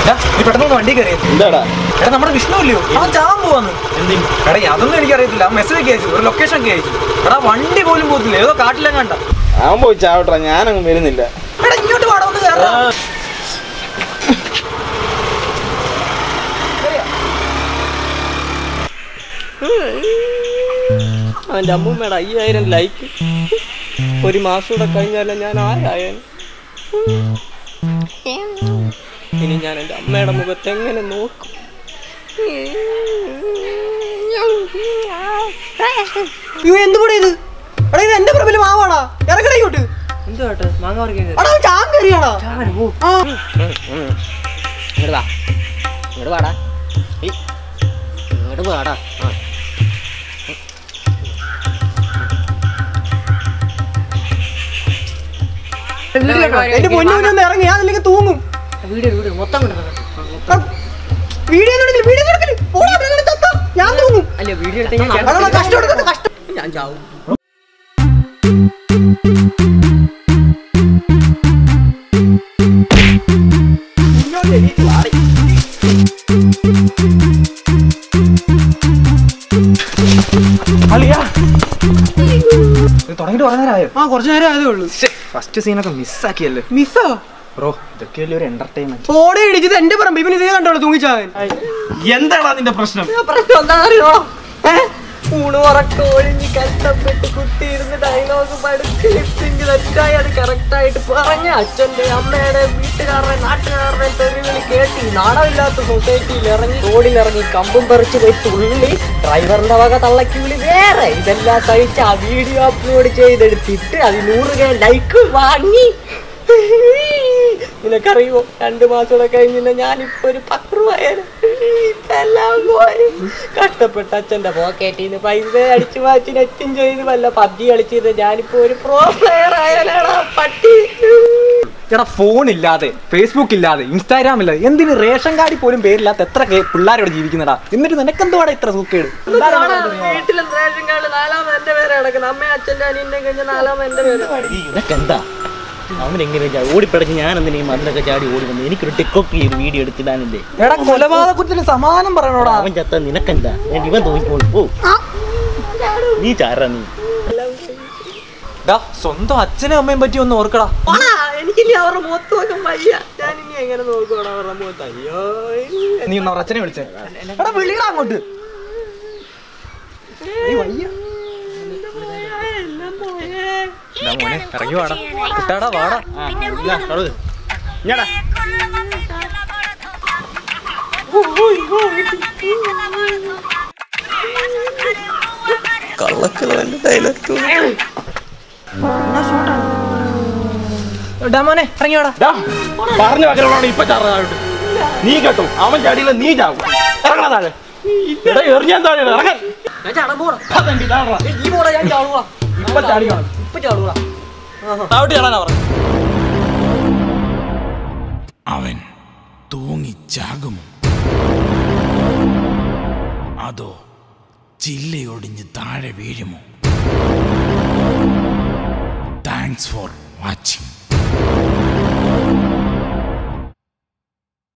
എടാ, നീ പെട്ടെന്ന് വണ്ടി കയറി എന്താടാ എടാ നമ്മുടെ വിഷ്ണു ഇല്ലയോ അവൻ ചാവാൻ പോവാന്ന് എടാ അതൊന്നും എനിക്കറിയത്തില്ല മെസ്സേജ് ഒക്കെ അയച്ചു ഒരു ലൊക്കേഷൻ ഒക്കെ അയച്ചു എടാ വണ്ടി പോലും പോകത്തില്ല ഏതോ കാട്ടിലും കണ്ട അവൻ പോയി ചാവട്ടെ ഞാനങ്ങ് വരുന്നില്ല എടാ ഇങ്ങോട്ട് പാടാ ഒന്ന് കയറാ അവൻ്റെ അമ്മൂമ്മയുടെ അയ്യായിരം ലൈക്ക് ഒരു മാസം കൂടെ കഴിഞ്ഞാലും ഞാൻ ആരായൻ ഇനി ഞാൻ എൻ്റെ അമ്മയുടെ മുഖത്ത് എങ്ങനെ നോക്കും അയ്യോ എന്ത് കൂടെ ഇത് എടാ ഇത് എന്റെ പറമ്പില് മാവാടാ ഇറങ്ങടാ ഇങ്ങോട്ട് എന്തോ കേട്ടോ മാങ്ങ പറിക്കാൻ എടാ അവൻ ചാൻ കയറിയാടാ ആ ഇങ്ങോട്ട് വാ ഇങ്ങോട്ട് വാടാ ഏയ്, ഇങ്ങോട്ട് വാടാ ആ എന്റെ പൊന്നു ഒന്ന് ഇറങ്ങി ഞാൻ അല്ലെങ്കിൽ തൂങ്ങും വീഡിയോ വീഡിയോ മൊത്തം കൊണ്ടുവരണം എടാ, വീഡിയോ ഒന്നും എടുക്കില്ല വീഡിയോ ഒന്നും എടുക്കില്ല പോടാ, ഇവിടെ കിടന്ന് ചത്തോ. ഞാൻ തൂങ്ങും അല്ല വീഡിയോ എടുത്ത് ഞാൻ അതാണ് കഷ്ടം എടുക്കുന്നത് കഷ്ടം ഞാൻ ചാവും അളിയാ ഇത് തുടങ്ങിയിട്ട് കുറേ നേരമായോ ആ കുറച്ചു നേരം ആയതേ ഉള്ളൂ ഫസ്റ്റ് സീനൊക്കെ മിസ്സാക്കിയല്ലേ മിസ്സോ ബ്രോ ഇതൊക്കെയല്ലേ ഒരു എന്റർടൈൻമെന്റ് ഓടെ ഇടിച്ചത് എന്റെ പറമ്പ് ഇവന് ഇതേ കണ്ടോളൂ തൂങ്ങിച്ചാവൻ എന്താടാ നിന്റെ പ്രശ്നം പ്രശ്നം എന്താണെന്നറിയോ ഊണ് ഉറക്കം ഒഴിഞ്ഞ് കഷ്ടപ്പെട്ട് കുത്തിയിരുന്ന് ഡയലോഗ് പഠിച്ച് ലിപ്സിങ് തെറ്റായി അത് കറക്റ്റായിട്ട് പറഞ്ഞ അച്ഛൻ്റെ അമ്മയുടെ വീട്ടുകാരുടെ നാട്ടുകാരുടെ തെരുവിൽ കേട്ടി നാണമില്ലാത്ത സൊസൈറ്റിയിൽ ഇറങ്ങി റോഡിൽ ഇറങ്ങി കമ്പും പറിച്ച് പോയി തുള്ളി ഡ്രൈവറിന്റെ വക തള്ളക്കി വിളി വേറെ ഇതെല്ലാം സഹിച്ച് ആ വീഡിയോ അപ്ലോഡ് ചെയ്തെടുത്തിട്ട് അത് നൂറ് കെ ലൈക്ക് വാങ്ങി നിനക്കറിയോ രണ്ടു മാസം കൂടെ കഴിഞ്ഞില്ല ഞാനിപ്പോ ഒരു പത്ത് രൂപയായാലും ഇതെല്ലാം പോയി കഷ്ടപ്പെട്ട അച്ഛന്റെ പോക്കറ്റിൽ നിന്ന് പൈസ അടിച്ചു മാറ്റി നെറ്റും ചെയ്ത് വല്ല പബ്ജി കളിച്ചിരുന്ന ഞാനിപ്പോ ഒരു പ്രോ പ്ലെയർ ആയാലാടാ പട്ടി എടാ ഫോൺ ഇല്ലാതെ ഫേസ്ബുക്ക് ഇല്ലാതെ ഇൻസ്റ്റാഗ്രാം ഇല്ലാതെ എന്തിന് റേഷൻ കാർഡിൽ പോലും പേരില്ലാത്ത എത്ര കേ- പിള്ളേരോട് ജീവിക്കുന്നടാ എന്നിട്ട് നിനക്കെന്തുവാടാ ഇത്ര സുഖേട് വീട്ടിലെ റേഷൻ കാർഡ് നാലാമത് എന്റെ പേര് കിടക്കുന്നത് അമ്മ അച്ഛന്റെ അനിയന്റെ കഴിഞ്ഞ നാലാമത് എന്റെ പേര് ഇതൊക്കെന്താ അവൻ എങ്ങനെ ഓടിപ്പടച്ച് ഞാൻ എന്തിനാ ഈ മതിലൊക്കെ ചാടി ഓടി വന്നു എനിക്കൊരു ടിക്കൊക്കെ ഒരു വീഡിയോ എടുത്തിടാനില്ലേ എടാ കൊലപാതകത്തിന് സമാനം പറയണോടാ അവൻ ചത്ത നിനക്കെന്താ ഞാൻ ഇവൻ തോന്നിപ്പോളൂ ഓ നീ ചാരാ നീ ഡാ സ്വന്തം അച്ഛനും അമ്മയും പറ്റി ഒന്ന് ഓർക്കടാ പോടാ, എനിക്കിനി അവരുടെ മുഖത്ത് നോക്കാൻ വയ്യ ഞാൻ ഇനി എങ്ങനെ നോക്കണം അവരുടെ മുഖത്ത് അയ്യോ നീ ഒന്ന് അച്ഛനെ വിളിച്ചേ എടാ വിളിയടാ അങ്ങോട്ട് ഏയ് വയ്യ. എടാ മോനെ ഇറങ്ങി വാടാ കുട്ടാടാ വാടാ ഞാടാ എടാ മോനെ ഇറങ്ങി വാടാ പറഞ്ഞു വകരോടാണ് ഇപ്പൊ ചാറായിട്ട് നീ കേട്ടോ അവൻ ചാടിയില്ല നീ ചാവും ഇറങ്ങണ താഴെ എടാ എറിഞ്ഞാൻ താഴെ ഇറങ്ങാൻ ഞാൻ ചാടാൻ പോടാ അതെന്തി താഴെ ഏയ്, ഈ പോടാ ഞാൻ ചാടുവാ ഇപ്പൊ ചാടി കാണും ഇപ്പൊ ചാടുവാ താവട്ടി ചാടാനാ പറഞ്ഞു അവൻ തൂങ്ങിച്ചാകുമോ അതോ ചില്ലയൊടിഞ്ഞ് താഴെ വീഴുമോ താങ്ക്സ് ഫോർ വാച്ചിങ്